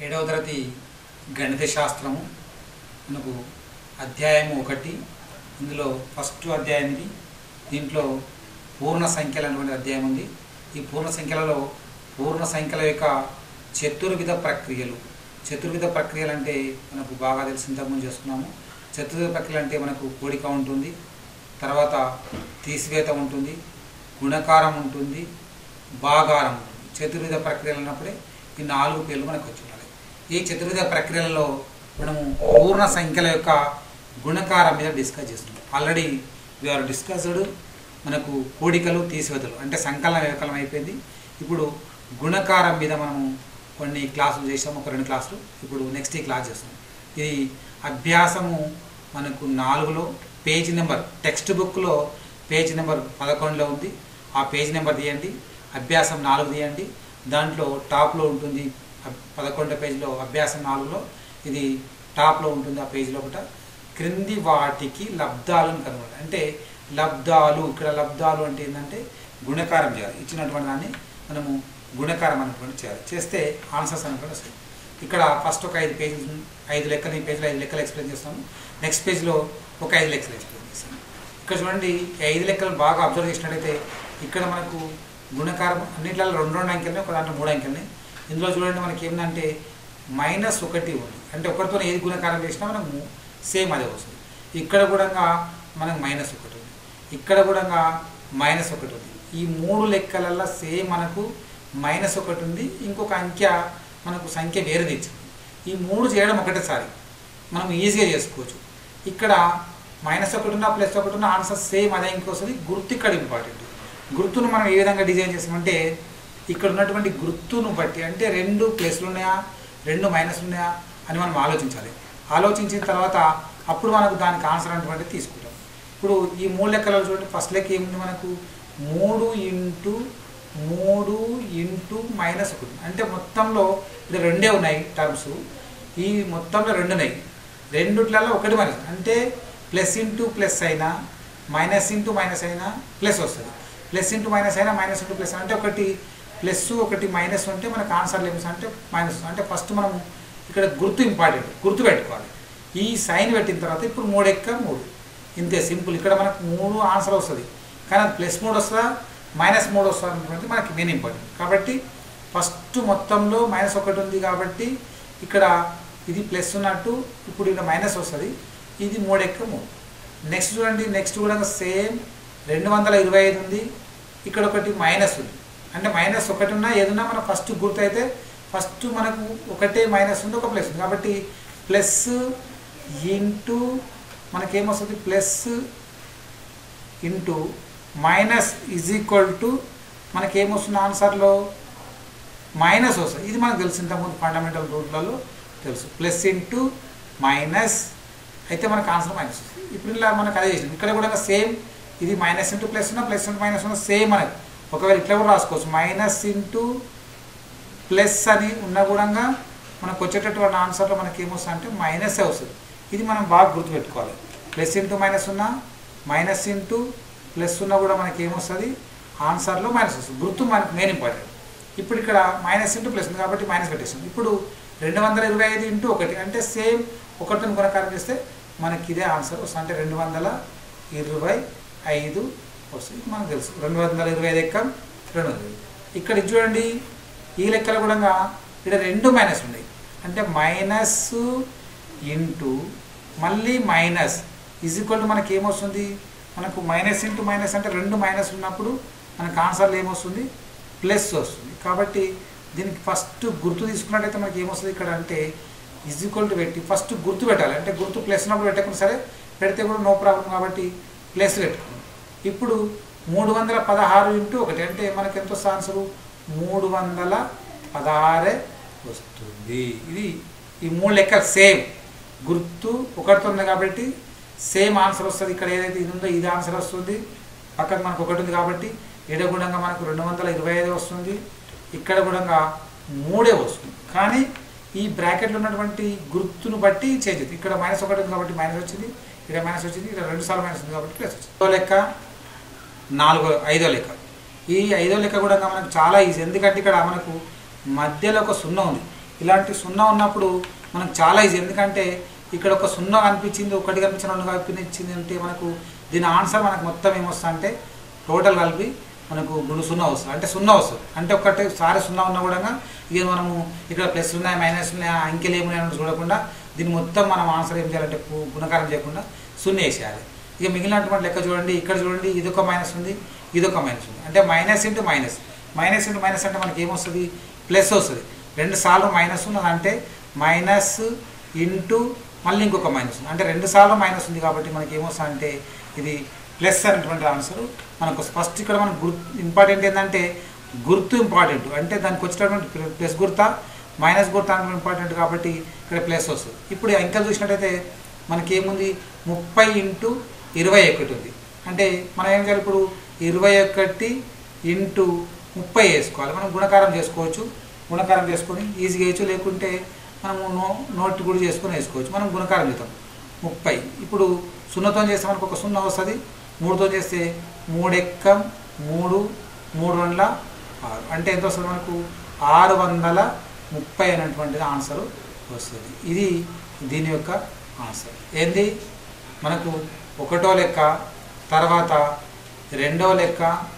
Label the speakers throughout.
Speaker 1: ఏడవ తరగతి గణిత శాస్త్రము మనకు అధ్యాయము ఒకటి ఇందులో ఫస్ట్ అధ్యాయం ఇది దీంట్లో పూర్ణ సంఖ్యలు అనేటువంటి అధ్యాయం ఉంది ఈ పూర్ణ సంఖ్యలలో పూర్ణ సంఖ్యల యొక్క చతుర్విధ ప్రక్రియలు చతుర్విధ ప్రక్రియలు అంటే మనకు బాగా తెలిసి ఇంతకుముందు చేస్తున్నాము చతుర్విధ ప్రక్రియలు అంటే మనకు కూడిక ఉంటుంది తర్వాత తీసివేత ఉంటుంది గుణకారం ఉంటుంది భాగారం ఉంటుంది చతుర్విధ ప్రక్రియలు అన్నప్పుడే ఈ నాలుగు పేర్లు మనకు వచ్చి ఉండాలి ఈ చతుర్విధ ప్రక్రియలలో మనము పూర్ణ సంఖ్యల యొక్క గుణకారం మీద డిస్కస్ చేస్తున్నాం ఆల్రెడీ వీఆర్ డిస్కస్డ్ మనకు కూడికలు తీసివేతలు అంటే సంకలన వ్యవకలనం అయిపోయింది ఇప్పుడు గుణకారం మీద మనము కొన్ని క్లాసులు చేసాము ఒక రెండు క్లాసులు ఇప్పుడు నెక్స్ట్ ఈ క్లాస్ చేస్తున్నాం ఇది అభ్యాసము మనకు నాలుగులో పేజ్ నెంబర్ టెక్స్ట్ బుక్లో పేజ్ నెంబర్ పదకొండులో ఉంది ఆ పేజ్ నెంబర్ తీయండి అభ్యాసం నాలుగు తీయండి దాంట్లో టాప్లో ఉంటుంది అబ్- పదకొండో పేజీలో అభ్యాసం నాలుగులో ఇది టాప్లో ఉంటుంది ఆ పేజీలో ఒకట క్రింది వాటికి లబ్ధాలను కనుగొనాలి అంటే లబ్ధాలు ఇక్కడ లబ్ధాలు అంటే ఏంటంటే గుణకారం చేయాలి ఇచ్చినటువంటి దాన్ని మనము గుణకారం అనేటువంటి చేయాలి చేస్తే ఆన్సర్స్ అనేటువంటి వస్తాయి ఇక్కడ ఫస్ట్ ఒక ఐదు పేజీలు ఐదు లెక్కలు ఈ పేజీలో ఐదు లెక్కలు ఎక్స్ప్లెయిన్ చేస్తాము నెక్స్ట్ పేజ్లో ఒక ఐదు లెక్కలు ఎక్స్ప్లెయిన్ చేస్తాము ఇక్కడ చూడండి ఈ ఐదు లెక్కలు బాగా అబ్జర్వ్ చేసినట్టయితే ఇక్కడ మనకు గుణకారం అన్నిట్లలో రెండు రెండు అంకెలని ఒక దాంట్లో మూడు అంకెలని ఇందులో చూడండి మనకి ఏంటంటే మైనస్ ఒకటి ఉంది అంటే ఒకరితో ఏది గుణకారం చేసినా మనము సేమ్ అదే వస్తుంది ఇక్కడ కూడా మనకు మైనస్ ఒకటి ఉంది ఇక్కడ కూడా మైనస్ ఒకటి ఉంది ఈ మూడు లెక్కలల్లో సేమ్ మనకు మైనస్ ఒకటి ఉంది ఇంకొక అంకె మనకు సంఖ్య వేరేది ఇచ్చింది ఈ మూడు చేయడం ఒకటేసారి మనం ఈజీగా చేసుకోవచ్చు ఇక్కడ మైనస్ ఒకటి ఉన్న ప్లస్ ఒకటి ఉన్న ఆన్సర్ సేమ్ అదే ఇంకో వస్తుంది గుర్తు ఇక్కడ ఇంపార్టెంట్ గుర్తును మనం ఏ విధంగా డిజైన్ చేసామంటే ఇక్కడ ఉన్నటువంటి గుర్తును బట్టి అంటే రెండు ప్లస్లు ఉన్నాయా రెండు మైనస్ ఉన్నాయా అని మనం ఆలోచించాలి ఆలోచించిన తర్వాత అప్పుడు మనకు దానికి ఆన్సర్ అనేటువంటి తీసుకుంటాం ఇప్పుడు ఈ మూడు లెక్కలలో చూడండి ఫస్ట్ లెక్క ఏముంది మనకు మూడు ఇంటూ మూడు ఇంటూ మైనస్ ఒకటి అంటే మొత్తంలో ఇది రెండే ఉన్నాయి టర్మ్స్ ఈ మొత్తంలో రెండు ఉన్నాయి రెండుట్లలో ఒకటి మైనస్ అంటే ప్లస్ ఇంటూ ప్లస్ అయినా మైనస్ ఇంటూ మైనస్ అయినా ప్లస్ వస్తుంది ప్లస్ ఇంటూ మైనస్ అయినా మైనస్ ఇంటూ ప్లస్ అంటే ఒకటి ప్లస్ ఒకటి మైనస్ ఉంటే మనకు ఆన్సర్ ఏమిస్ అంటే మైనస్ అంటే ఫస్ట్ మనం ఇక్కడ గుర్తు ఇంపార్టెంట్ గుర్తు పెట్టుకోవాలి ఈ సైన్ పెట్టిన తర్వాత ఇప్పుడు మూడు ఎక్క మూడు ఇంతే సింపుల్ ఇక్కడ మనకు మూడు ఆన్సర్ వస్తుంది కానీ అది ప్లస్ మూడు వస్తుందా మైనస్ మూడు వస్తుంది అనుకుంటే మనకి మెయిన్ ఇంపార్టెంట్ కాబట్టి ఫస్ట్ మొత్తంలో మైనస్ ఒకటి ఉంది కాబట్టి ఇక్కడ ఇది ప్లస్ ఉన్నట్టు ఇప్పుడు ఇక్కడ మైనస్ వస్తుంది ఇది మూడు ఎక్క మూడు నెక్స్ట్ చూడండి నెక్స్ట్ కూడా సేమ్ రెండు వందల ఇరవై ఐదు ఉంది ఇక్కడ ఒకటి మైనస్ ఉంది అంటే మైనస్ ఒకటి ఉన్నా ఏదన్నా మన ఫస్ట్ గుర్తు అయితే ఫస్ట్ మనకు ఒకటే మైనస్ ఉంది ఒక ప్లస్ ఉంది కాబట్టి ప్లస్ ఇంటూ మనకేమొస్తుంది plus into minus is equal to మనకేమొస్తుంది ఆన్సర్లో మైనస్ వస్తుంది ఇది మనకు తెలుసు ఇంతకుముందు ఫండమెంటల్ రూట్లలో తెలుసు ప్లస్ ఇంటూ మైనస్ అయితే మనకు ఆన్సర్ మైనస్ వస్తుంది ఇప్పుడు ఇలా మనకు అదే చేసింది ఇక్కడ కూడా సేమ్ ఇది మైనస్ ఇంటూ ప్లస్ ఉన్న ప్లస్ ఇంటూ మైనస్ ఉన్న సేమ్ మనకు ఒకవేళ ఇట్లా కూడా రాసుకోవచ్చు మైనస్ ఇంటూ ప్లస్ అని ఉన్న కూడా మనకు వచ్చేటటువంటి ఆన్సర్లో మనకి ఏమొస్తుంది అంటే మైనసే వస్తుంది ఇది మనం బాగా గుర్తుపెట్టుకోవాలి ప్లస్ ఇంటూ మైనస్ ఉన్న మైనస్ ఇంటూ ప్లస్ ఉన్న కూడా మనకి ఏమొస్తుంది ఆన్సర్లో మైనస్ వస్తుంది గుర్తు మనకి మెయిన్ ఇంపార్టెంట్ ఇప్పుడు ఇక్కడ మైనస్ ఇంటూ ప్లస్ ఉంది కాబట్టి మైనస్ పెట్టేస్తుంది ఇప్పుడు రెండు వందల ఇరవై ఐదు ఇంటూ ఒకటి అంటే సేమ్ ఒకటిని గుణకారం చేస్తే మనకి ఇదే ఆన్సర్ వస్తుంది అంటే రెండు వందల ఇరవై ఐదు వస్తుంది ఇది మనకు తెలుసు రెండు వందల ఇరవై ఐదు ఎక్క రెండు వందల ఇరవై. ఇక్కడ ఇది చూడండి ఈ లెక్కలు కూడా ఇక్కడ రెండు మైనస్ ఉన్నాయి అంటే మైనస్ ఇంటూ మళ్ళీ మైనస్ ఈజ్ ఈక్వల్ టు మనకి ఏమొస్తుంది మనకు మైనస్ ఇంటూ మైనస్ అంటే రెండు మైనస్ ఉన్నప్పుడు మనకు ఆన్సర్లు ఏమొస్తుంది ప్లస్ వస్తుంది కాబట్టి దీనికి ఫస్ట్ గుర్తు తీసుకున్నట్టయితే మనకి ఏమొస్తుంది ఇక్కడ అంటే ఈజ్ ఈక్వల్ టు పెట్టి ఫస్ట్ గుర్తు పెట్టాలి అంటే గుర్తు ప్లస్ ఉన్నప్పుడు పెట్టకుండా సరే పెడితే కూడా నో ప్రాబ్లం కాబట్టి ప్లస్ పెట్టుకున్నాం ఇప్పుడు మూడు వందల పదహారు ఇంటూ ఒకటి అంటే మనకి ఎంత వస్తుంది ఆన్సరు మూడు వందల పదహారే వస్తుంది ఇది ఈ మూడు లెక్కలు సేమ్ గుర్తు ఒకటితో ఉంది కాబట్టి సేమ్ ఆన్సర్ వస్తుంది ఇక్కడ ఏదైతే ఇది ఉందో ఇది ఆన్సర్ వస్తుంది పక్కన మనకు ఒకటి ఉంది కాబట్టి ఎడగుణంగా మనకు రెండు వందల ఇరవై ఐదు వస్తుంది ఇక్కడ కూడా మూడే వస్తుంది కానీ ఈ బ్రాకెట్లో ఉన్నటువంటి గుర్తును బట్టి చేంజ్ అవుతుంది ఇక్కడ మైనస్ ఒకటి ఉంది కాబట్టి మైనస్ వచ్చింది ఇక్కడ మైనస్ వచ్చింది ఇక్కడ రెండు సార్లు మైనస్ ఉంది కాబట్టి ప్లస్ వచ్చింది ఐదో లెక్క నాలుగో ఐదో లెక్క ఈ ఐదో లెక్క కూడా మనకు చాలా ఈజీ ఎందుకంటే ఇక్కడ మనకు మధ్యలో ఒక సున్నా ఉంది ఇలాంటి సున్నా ఉన్నప్పుడు మనకు చాలా ఈజీ ఎందుకంటే ఇక్కడ ఒక సున్నా కనిపించింది ఒకటి కనిపించిన రెండు కనిపించింది అంటే మనకు దీని ఆన్సర్ మనకు మొత్తం ఏమొస్తుంది అంటే టోటల్ కలిపి మనకు గుడు సున్నా వస్తుంది అంటే సున్నా వస్తుంది అంటే ఒకటి సారి సున్నా ఉన్నా కూడా ఇక మనము ఇక్కడ ప్లస్ ఉన్నాయి మైనస్ ఉన్నాయి అంకెలు ఏమున్నాయని చూడకుండా దీన్ని మొత్తం మనం ఆన్సర్ ఏం చేయాలంటే గు- గుణకారం చేయకుండా సున్నా వేసేయాలి ఇక మిగిలినటువంటి లెక్క చూడండి ఇక్కడ చూడండి ఇదొక మైనస్ ఉంది ఇదొక మైనస్ ఉంది అంటే minus into minus minus into minus అంటే మనకి ఏమొస్తుంది ప్లస్ వస్తుంది రెండు సార్లు మైనస్ ఉన్నదంటే మైనస్ ఇంటూ మళ్ళీ ఇంకొక మైనస్ ఉంది అంటే రెండు సార్లు మైనస్ ఉంది కాబట్టి మనకి ఏమొస్తుంది అంటే ఇది ప్లస్ అనేటువంటి ఆన్సర్ మనకు ఫస్ట్ ఇక్కడ మనకు గుర్తు ఇంపార్టెంట్ ఏంటంటే గుర్తు ఇంపార్టెంట్ అంటే దానికి వచ్చేటటువంటి ప్లస్ గుర్తా మైనస్ గుర్తా అనేది ఇంపార్టెంట్ కాబట్టి ఇక్కడ ప్లస్ వస్తుంది ఇప్పుడు అంకెలు చూసినట్టయితే మనకి ఏముంది ముప్పై ఇంటూ ఇరవై ఒకటి ఉంది అంటే మనం ఏం చేయాలి ఇప్పుడు ఇరవై ఒకటి ఇంటూ ముప్పై వేసుకోవాలి మనం గుణకారం చేసుకోవచ్చు గుణకారం చేసుకొని ఈజీగా వేయచ్చు లేకుంటే మనము నో నోట్ కూడా చేసుకొని వేసుకోవచ్చు మనం గుణకారం చేద్దాం ముప్పై ఇప్పుడు సున్నతో చేస్తే మనకు ఒక సున్నా వస్తుంది మూడుతో చేస్తే మూడు ఎక్కం మూడు మూడు వందల ఆరు అంటే ఎంత వస్తుంది మనకు ఆరు వందల ముప్పై అనేటువంటిది ఆన్సర్ వస్తుంది ఇది దీని యొక్క ఆన్సర్ ఏంది మనకు ఒకటో లెక్క తర్వాత రెండో లెక్క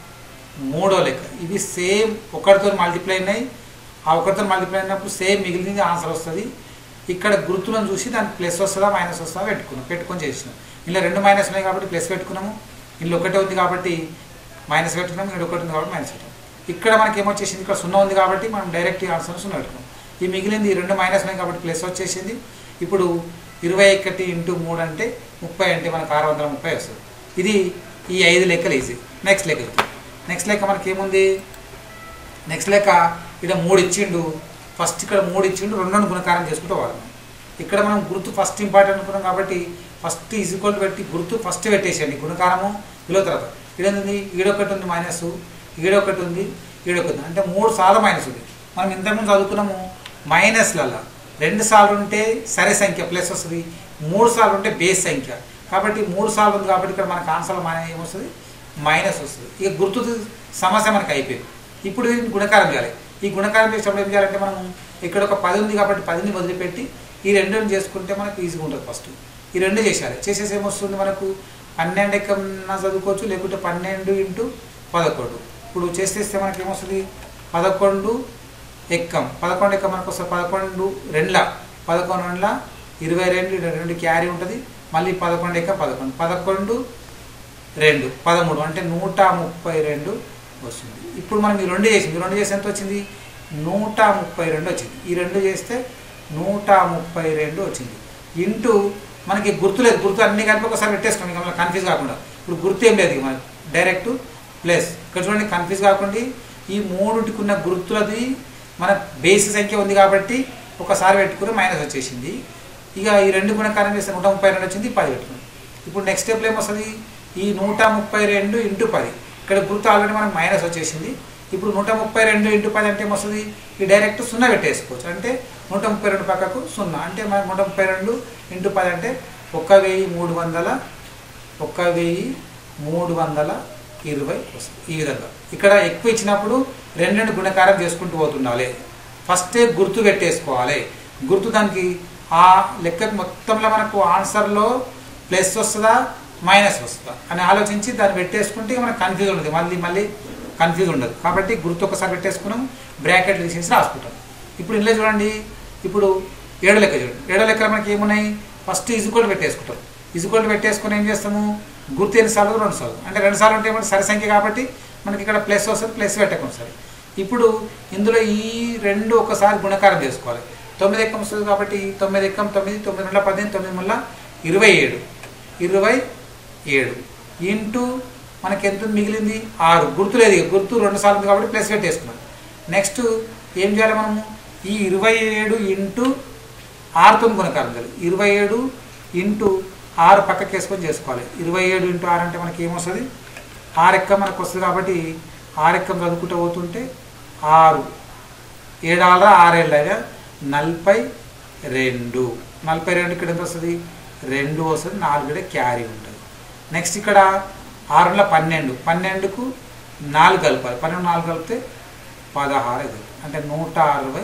Speaker 1: మూడో లెక్క ఇవి సేమ్ ఒకటితో మల్టిప్లై అయినాయి ఆ ఒకటితో మల్టిప్లై అయినప్పుడు సేమ్ మిగిలింది ఆన్సర్ వస్తుంది ఇక్కడ గుర్తులను చూసి దానికి ప్లస్ వస్తుందా మైనస్ వస్తుందా పెట్టుకున్నాం పెట్టుకొని చేసినాం ఇలా రెండు మైనస్ ఉన్నాయి కాబట్టి ప్లస్ పెట్టుకున్నాము ఇందులో ఒకటే ఉంది కాబట్టి మైనస్ పెట్టుకున్నాము ఇక్కడ ఒకటి ఉంది కాబట్టి మైనస్ పెట్టాము ఇక్కడ మనకి ఏమొచ్చేసింది ఇక్కడ సున్నా ఉంది కాబట్టి మనం డైరెక్ట్ ఆన్సర్ సున్నా పెట్టుకున్నాం ఈ మిగిలింది ఈ రెండు మైనస్ ఉన్నాయి కాబట్టి ప్లస్ వచ్చేసింది ఇప్పుడు ఇరవై ఒకటి ఇంటూ మూడు అంటే ముప్పై అంటే మనకు ఆరు వందల ముప్పై వస్తుంది ఇది ఈ ఐదు లెక్కలు ఈజీ నెక్స్ట్ లెక్క నెక్స్ట్ లెక్క మనకి ఏముంది నెక్స్ట్ లెక్క ఇక్కడ మూడు ఇచ్చిండు ఫస్ట్ ఇక్కడ మూడు ఇచ్చిండు రెండును గుణకారం చేసుకుంటూ వాడదాం ఇక్కడ మనం గుర్తు ఫస్ట్ ఇంపార్టెంట్ అనుకున్నాం కాబట్టి ఫస్ట్ ఈజ్వల్ పెట్టి గుర్తు ఫస్ట్ పెట్టేసేయండి గుణకారము విలువ తర్వాత ఇదేంది ఈడొకటి ఉంది మైనస్ ఈడొకటి ఉంది ఈడొకటి ఉంది అంటే మూడు సార్లు మైనస్ ఉంది మనం ఇంతకుముందు చదువుకున్నాము మైనస్లలో రెండు సార్లు ఉంటే సరే సంఖ్య ప్లస్ వస్తుంది మూడు సార్లు ఉంటే బేస్ సంఖ్య కాబట్టి మూడు సార్లు ఉంది కాబట్టి ఇక్కడ మనకు ఆన్సర్ మన ఏమొస్తుంది మైనస్ వస్తుంది ఇక గుర్తు సమస్య మనకు అయిపోయింది ఇప్పుడు దీన్ని గుణకారం చేయాలి ఈ గుణకారం చేసేటప్పుడు ఏం చేయాలంటే మనం ఇక్కడ ఒక పది ఉంది కాబట్టి పదిని వదిలిపెట్టి ఈ రెండుని చేసుకుంటే మనకు ఈజీగా ఉంటుంది ఫస్ట్ ఈ రెండు చేసేయాలి చేసేసి ఏమొస్తుంది మనకు పన్నెండు ఎక్కన్నా చదువుకోవచ్చు లేకుంటే పన్నెండు ఇంటూ పదకొండు ఇప్పుడు చేసేస్తే మనకి ఏమొస్తుంది పదకొండు ఎక్కం పదకొండు ఎక్కం మనకు వస్తుంది పదకొండు రెండ్ల పదకొండు రెండ్ల ఇరవై రెండు ఇరవై రెండు క్యారీ ఉంటుంది మళ్ళీ పదకొండు ఎక్క పదకొండు పదకొండు రెండు పదమూడు అంటే నూట ముప్పై రెండు వస్తుంది ఇప్పుడు మనం ఈ రెండు చేసింది ఈ రెండు చేసి ఎంత వచ్చింది నూట ముప్పై రెండు వచ్చింది ఈ రెండు చేస్తే నూట ముప్పై రెండు వచ్చింది ఇంటూ మనకి గుర్తు లేదు గుర్తు అన్ని కలిపి ఒకసారి పెట్టేసుకోండి ఇంకా మళ్ళీ కన్ఫ్యూజ్ కాకుండా ఇప్పుడు గుర్తు ఏం లేదు ఇక మనకి డైరెక్ట్ ప్లస్ ఇక్కడ చూడండి కన్ఫ్యూజ్ కాకుండా ఈ మూడుటికి ఉన్న గుర్తులది మన బేసి సంఖ్య ఉంది కాబట్టి ఒకసారి పెట్టుకుని మైనస్ వచ్చేసింది ఇక ఈ రెండు గుణకారం చేస్తే నూట ముప్పై రెండు వచ్చింది పది పెట్టుకున్నాం ఇప్పుడు నెక్స్ట్ స్టెప్లో ఏమొస్తుంది ఈ నూట ముప్పై రెండు ఇంటూ పది ఇక్కడ గుర్తు ఆల్రెడీ మనకు మైనస్ వచ్చేసింది ఇప్పుడు నూట ముప్పై రెండు ఇంటూ పది అంటే ఏమొస్తుంది ఈ డైరెక్ట్ సున్నా పెట్టేసుకోవచ్చు అంటే నూట ముప్పై రెండు పక్కకు సున్నా అంటే మన నూట ముప్పై రెండు ఇంటూ పది అంటే ఒక వెయ్యి మూడు వందల ఒక వెయ్యి మూడు వందల ఇరవై వస్తుంది ఈ విధంగా ఇక్కడ ఎక్కువ ఇచ్చినప్పుడు రెండు రెండు గుణకారం చేసుకుంటూ పోతుండాలి ఫస్టే గుర్తు పెట్టేసుకోవాలి గుర్తు దానికి ఆ లెక్కకు మొత్తంలో మనకు ఆన్సర్లో ప్లస్ వస్తుందా మైనస్ వస్తుందా అని ఆలోచించి దాన్ని పెట్టేసుకుంటే ఇక మనకు కన్ఫ్యూజ్ ఉండదు మళ్ళీ మళ్ళీ కన్ఫ్యూజ్ ఉండదు కాబట్టి గుర్తు ఒకసారి పెట్టేసుకున్నాం బ్రాకెట్ తీసేసి రాసుకుంటాం ఇప్పుడు ఇందులో చూడండి ఇప్పుడు ఏడో లెక్క చూడండి ఏడో లెక్కలు మనకి ఏమున్నాయి ఫస్ట్ ఇజుకోల్ పెట్టేసుకుంటాం ఇజుకోల్ పెట్టేసుకుని ఏం చేస్తాము గుర్తు ఎన్నిసార్లు రెండు సార్లు అంటే రెండు సార్లు ఉంటే ఏమంటే సరి సంఖ్య కాబట్టి మనకి ఇక్కడ ప్లస్ వస్తుంది ప్లస్ పెట్టకుండా సరే ఇప్పుడు ఇందులో ఈ రెండు ఒకసారి గుణకారం చేసుకోవాలి తొమ్మిది ఎక్కం వస్తుంది కాబట్టి తొమ్మిది ఎక్కం తొమ్మిది తొమ్మిది వందల పద్దెనిమిది తొమ్మిది వందల ఇరవై ఏడు ఇరవై ఏడు ఇంటూ మనకి ఎంత మిగిలింది ఆరు గుర్తు లేదు ఇక గుర్తు రెండు సార్లు ఉంది కాబట్టి ప్లస్ పెట్టేసుకున్నాం నెక్స్ట్ ఏం చేయాలి మనము ఈ ఇరవై ఏడు ఇంటూ ఆరుతో గుణకారం చేయాలి ఇరవై ఏడు ఇంటూ ఆరు పక్కకి వేసుకొని చేసుకోవాలి ఇరవై ఏడు ఇంటూ ఆరు అంటే మనకి ఏమొస్తుంది ఆరు ఎక్క మనకు వస్తుంది కాబట్టి ఆరు ఎక్కం చదువుకుంటూ పోతుంటే ఆరు ఏడాల ఆరేళ్ళ నలభై రెండు నలభై రెండు ఇక్కడ ఎంత వస్తుంది రెండు వస్తుంది నాలుగు క్యారీ ఉంటుంది నెక్స్ట్ ఇక్కడ ఆరుల పన్నెండు పన్నెండుకు నాలుగు కలపాలి పన్నెండు నాలుగు కలిపితే పదహారు అవుతుంది అంటే నూట అరవై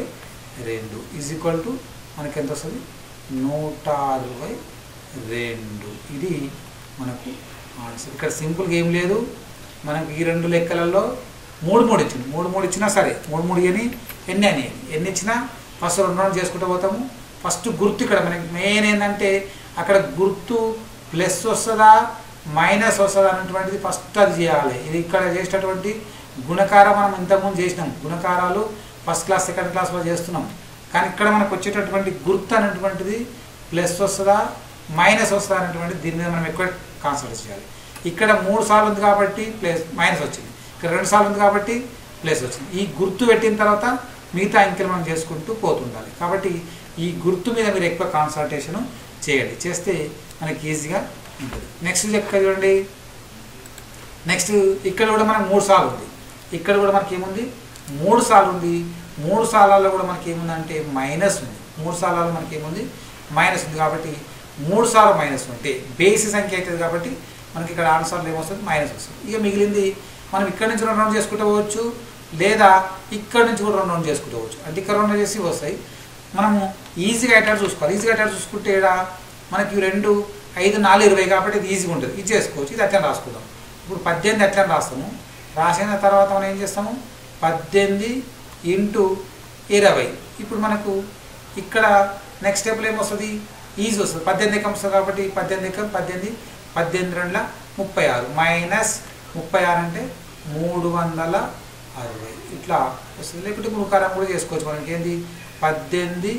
Speaker 1: రెండు ఈజ్ ఈక్వల్ టు మనకి ఎంత వస్తుంది నూట అరవై రెండు ఇది మనకు ఆన్సర్ ఇక్కడ సింపుల్గా ఏం లేదు మనకు ఈ రెండు లెక్కలలో మూడు మూడు ఇచ్చింది మూడు మూడు ఇచ్చినా సరే మూడు మూడు అని ఎన్ని అని ఎన్ని ఇచ్చినా ఫస్ట్ రెండు రెండు చేసుకుంటూ పోతాము ఫస్ట్ గుర్తు ఇక్కడ మనకి మెయిన్ ఏంటంటే అక్కడ గుర్తు ప్లస్ వస్తుందా మైనస్ వస్తుందా అనేటువంటిది ఫస్ట్ అది చేయాలి ఇది ఇక్కడ చేసేటటువంటి గుణకారం మనం ఇంతకుముందు చేసినాం గుణకారాలు ఫస్ట్ క్లాస్ సెకండ్ క్లాస్లో చేస్తున్నాం కానీ ఇక్కడ మనకు వచ్చేటటువంటి గుర్తు అనేటువంటిది ప్లస్ వస్తుందా మైనస్ వస్తుందా అనేటువంటిది దీని మీద మనం ఎక్కువ కాన్సన్ట్రేట్ చేయాలి ఇక్కడ మూడు సార్లు ఉంది కాబట్టి ప్లస్ మైనస్ వచ్చింది ఇక్కడ రెండు సార్లు ఉంది కాబట్టి ప్లస్ వచ్చింది ఈ గుర్తు పెట్టిన తర్వాత మిగతా అంకెలు మనం చేసుకుంటూ పోతుండాలి కాబట్టి ఈ గుర్తు మీద మీరు ఎక్కువ కాన్సన్ట్రేషన్ చేయండి చేస్తే మనకి ఈజీగా ఉంటుంది నెక్స్ట్ లెక్క చూడండి నెక్స్ట్ ఇక్కడ కూడా మనకు మూడు సార్లు ఉంది ఇక్కడ కూడా మనకి ఏముంది మూడు సార్లు ఉంది మూడు సార్లలో కూడా మనకి ఏముందంటే మైనస్ ఉంది మూడు సార్లలో మనకి ఏముంది మైనస్ ఉంది కాబట్టి మూడు సార్లు మైనస్ ఉంటే బేసి సంఖ్య అవుతుంది కాబట్టి మనకి ఇక్కడ ఆన్సర్లు ఏమొస్తుంది మైనస్ వస్తుంది ఇక మిగిలింది మనం ఇక్కడ నుంచి రెండు రౌండ్ చేసుకుంటూ పోవచ్చు లేదా ఇక్కడ నుంచి కూడా రెండు రౌండ్ చేసుకుంటూ పోవచ్చు అంటే ఇక్కడ రెండు చేసి వస్తాయి మనము ఈజీగా అయ్యేటట్టు చూసుకోవాలి ఈజీగా అయ్యేటట్టు చూసుకుంటే ఈడ మనకి ఇవి రెండు ఐదు నాలుగు ఇరవై కాబట్టి ఇది ఈజీగా ఉంటుంది ఇది చేసుకోవచ్చు ఇది అట్లా రాసుకుందాం ఇప్పుడు పద్దెనిమిది అట్లా రాస్తాము రాసిన తర్వాత మనం ఏం చేస్తాము పద్దెనిమిది ఇంటూ ఇరవై ఇప్పుడు మనకు ఇక్కడ నెక్స్ట్ స్టెప్లో ఏమొస్తుంది ఈజీ వస్తుంది పద్దెనిమిది ఎకం వస్తుంది కాబట్టి పద్దెనిమిది ఎకం పద్దెనిమిది పద్దెనిమిది రెండుల ముప్పై ఆరు మైనస్ ముప్పై ఆరు అంటే మూడు వందల అరవై ఇట్లా వస్తుంది లేకపోతే గుణకారం కూడా చేసుకోవచ్చు మనకి ఏంది పద్దెనిమిది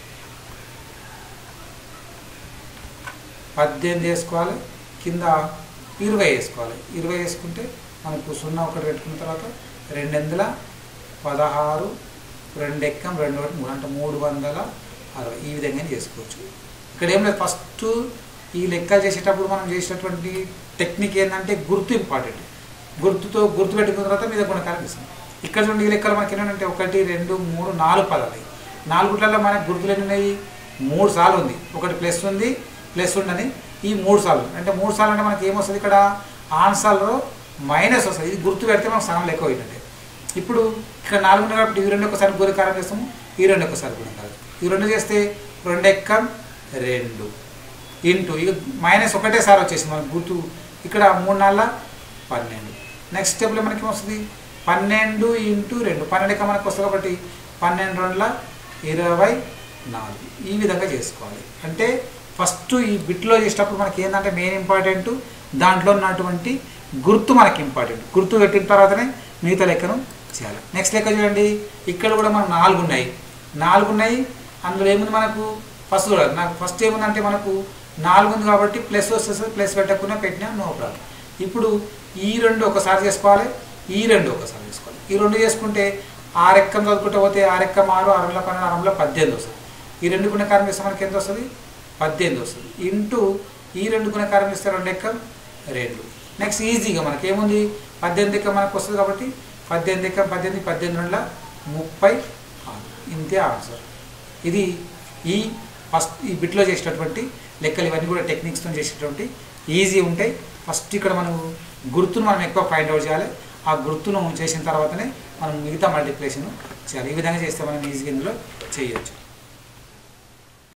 Speaker 1: పద్దెనిమిది వేసుకోవాలి కింద ఇరవై వేసుకోవాలి ఇరవై వేసుకుంటే మనకు సున్నా ఒకటి పెట్టుకున్న తర్వాత రెండు వందల పదహారు రెండు ఎక్కం రెండు ఒకటి మూడు అంటే మూడు వందల అరవై ఈ విధంగా చేసుకోవచ్చు ఇక్కడ ఏం లేదు ఫస్ట్ ఈ లెక్కలు చేసేటప్పుడు మనం చేసేటటువంటి టెక్నిక్ ఏంటంటే గుర్తు ఇంపార్టెంట్ గుర్తుతో గుర్తు పెట్టుకున్న తర్వాత మీద గుణకారం ఇస్తాం ఇక్కడ చూడండి ఈ లెక్కలు మనకి ఏంటంటే ఒకటి రెండు మూడు నాలుగు పదాలు నాలుగుట్లలో మనకు గుర్తులు ఎన్ని ఉన్నాయి మూడు సార్లు ఉంది ఒకటి ప్లస్ ఉంది ప్లస్ ఉండని ఈ మూడు సార్లు అంటే మూడు సార్లు అంటే మనకి ఏమొస్తుంది ఇక్కడ ఆన్సర్లో మైనస్ వస్తుంది ఇది గుర్తు పెడితే మనకు సగం లెక్క పోయినట్టే ఇప్పుడు ఇక్కడ నాలుగు ఉన్నాయి కాబట్టి ఈ రెండు ఒకసారి గుణకారం చేస్తాము ఈ రెండు ఒకసారి గుణకారం ఈ రెండు చేస్తే రెండు ఎక్కం రెండు ఇంటూ ఇక మైనస్ ఒకటే సార్ వచ్చేసి మనకు గుర్తు ఇక్కడ మూడు నాలుగు పన్నెండు నెక్స్ట్ స్టెప్లో మనకి ఏమొస్తుంది పన్నెండు ఇంటూ రెండు పన్నెండు ఎక్క మనకు వస్తుంది కాబట్టి పన్నెండు రెండుల ఇరవై నాలుగు ఈ విధంగా చేసుకోవాలి అంటే ఫస్ట్ ఈ బిట్లో చేసేటప్పుడు మనకి ఏంటంటే మెయిన్ ఇంపార్టెంట్ దాంట్లో ఉన్నటువంటి గుర్తు మనకి ఇంపార్టెంట్ గుర్తు పెట్టిన తర్వాతనే మిగతా లెక్కను చేయాలి నెక్స్ట్ లెక్క చూడండి ఇక్కడ కూడా మనకు నాలుగు ఉన్నాయి నాలుగు ఉన్నాయి అందులో ఏముంది మనకు ఫస్ట్ కూడా నాకు ఫస్ట్ ఏముందంటే మనకు నాలుగు ఉంది కాబట్టి ప్లస్ వస్తుంది ప్లస్ పెట్టకుండా పెట్టినా నో ప్రాబ్లం ఇప్పుడు ఈ రెండు ఒకసారి చేసుకోవాలి ఈ రెండు ఒకసారి చేసుకోవాలి ఈ రెండు చేసుకుంటే ఆరు ఎక్కం చదువుకుంటే పోతే ఆరు ఎక్కం ఆరు ఆరులో పన్నెండు ఆరులో పద్దెనిమిది వస్తుంది ఈ రెండు గుణకారం ఇస్తే మనకి ఎంత వస్తుంది పద్దెనిమిది వస్తుంది ఇంటూ ఈ రెండు గుణకారం ఇస్తే రెండు ఎక్కం రెండు నెక్స్ట్ ఈజీగా మనకి ఏముంది పద్దెనిమిది ఎక్కం మనకు వస్తుంది కాబట్టి పద్దెనిమిది ఎక్కం పద్దెనిమిది పద్దెనిమిది రెండుల ముప్పై ఆరు ఇంతే ఆన్సర్ ఇది ఈ ఫస్ట్ ఈ బిట్లో చేసేటటువంటి లెక్కలు ఇవన్నీ కూడా టెక్నిక్స్తో చేసేటువంటి ఈజీ ఉంటాయి ఫస్ట్ ఇక్కడ మనం గుర్తును మనం ఎక్కువ ఫైండ్ అవుట్ చేయాలి ఆ గుర్తును చేసిన తర్వాతనే మనం మిగతా మల్టిప్లికేషన్ చేయాలి ఈ విధంగా చేస్తే మనం ఈజీగా ఇందులో చేయొచ్చు